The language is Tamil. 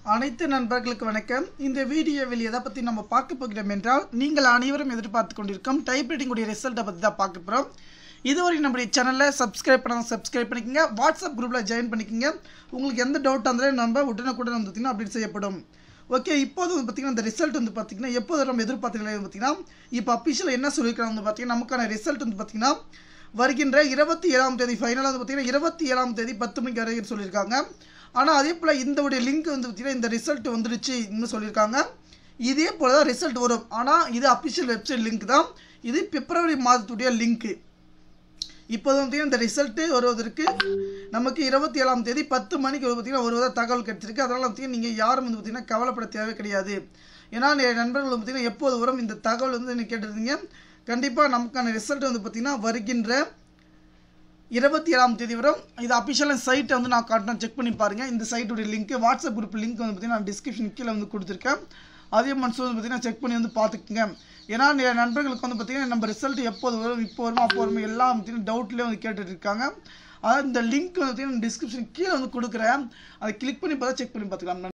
அனைத்து நண்பர்களுக்கு வணக்கம் இந்த வீடியோவில் எதை பற்றி நம்ம பார்க்க போகிறோம் என்றால் நீங்கள் அனைவரும் எதிர்பார்த்து கொண்டிருக்கும் டைப்ரைட்டிங் உடைய ரிசல்ட்டை பற்றி தான் பார்க்க போகிறோம் இதுவரை நம்முடைய சேனலை சப்ஸ்கிரைப் பண்ணால் சப்ஸ்கிரைப் பண்ணிக்கோங்க வாட்ஸ்அப் குரூப்பில் ஜாயின் பண்ணிக்கோங்க உங்களுக்கு எந்த டவுட் இருந்தாலும் நம்ம உடனுக்குடன் வந்து பார்த்திங்கன்னா அப்டேட் செய்யப்படும் ஓகே இப்போது வந்து பார்த்திங்கன்னா இந்த ரிசல்ட் வந்து பார்த்திங்கன்னா எப்போது நம்ம எதிர்பார்த்த நிலை வந்து பார்த்திங்கன்னா இப்போ அஃபிஷியல் என்ன சொல்லியிருக்காங்க வந்து பார்த்திங்கன்னா நமக்கான ரிசல்ட் வந்து பார்த்திங்கன்னா வருகின்ற இருபத்தி ஏழாம் தேதி ஃபைனலாக வந்து பார்த்திங்கன்னா இருபத்தி ஏழாம் தேதி பத்து மணிக்கு வரைக்கும் சொல்லியிருக்காங்க ஆனால் அதே போல் இந்த உடைய லிங்க் வந்து பார்த்திங்கன்னா இந்த ரிசல்ட் வந்துடுச்சு இன்னும் சொல்லியிருக்காங்க இதே போல் தான் ரிசல்ட் வரும் ஆனால் இது அஃபிஷியல் வெப்சைட் லிங்க் தான் இது பிப்ரவரி மாதத்துடைய லிங்க்கு இப்போ வந்து பார்த்தீங்கன்னா இந்த ரிசல்ட்டு வருவதற்கு நமக்கு இருபத்தி ஏழாம் தேதி பத்து மணிக்கு வந்து பார்த்தீங்கன்னா வருவதாக தகவல் கிடைச்சிருக்கு அதனால் பார்த்தீங்கன்னா நீங்கள் யாரும் வந்து பார்த்தீங்கன்னா கவலைப்பட தேவை கிடையாது ஏன்னா நிறைய நண்பர்கள் வந்து பார்த்தீங்கன்னா எப்போது வரும் இந்த தகவல் வந்து நீங்கள் கேட்டிருந்தீங்க கண்டிப்பாக நமக்கான ரிசல்ட் வந்து பார்த்தீங்கன்னா வருகின்ற இருபத்தி ஏழாம் தேதி வரும் இது அஃபிஷியலாக சைட்டை வந்து நான் காட்டினேன் செக் பண்ணி பாருங்கள் இந்த சைட்டுடைய லிங்க் வாட்ஸ்அப் குரூப் லிங்க் வந்து பார்த்தீங்கன்னா நான் டிஸ்கிரிப்ஷன் கீழே வந்து கொடுத்துருக்கேன் அதே மனசு வந்து பார்த்தீங்கன்னா செக் பண்ணி வந்து பார்த்துக்குங்க ஏன்னா நிறைய நண்பர்களுக்கு வந்து பார்த்தீங்கன்னா நம்ம ரிசல்ட் எப்போது வரும் இப்போ வரும் அப்போ வரும் எல்லாம் பார்த்தீங்கன்னா டவுட்லேயே வந்து கேட்டுட்டு இருக்காங்க அதாவது இந்த லிங்க் வந்து பார்த்தீங்கன்னா டிஸ்கிரிப்ஷன் கீழே வந்து கொடுக்குறேன் அதை கிளிக் பண்ணி பார்த்தா செக் பண்ணி பார்த்துக்கலாம்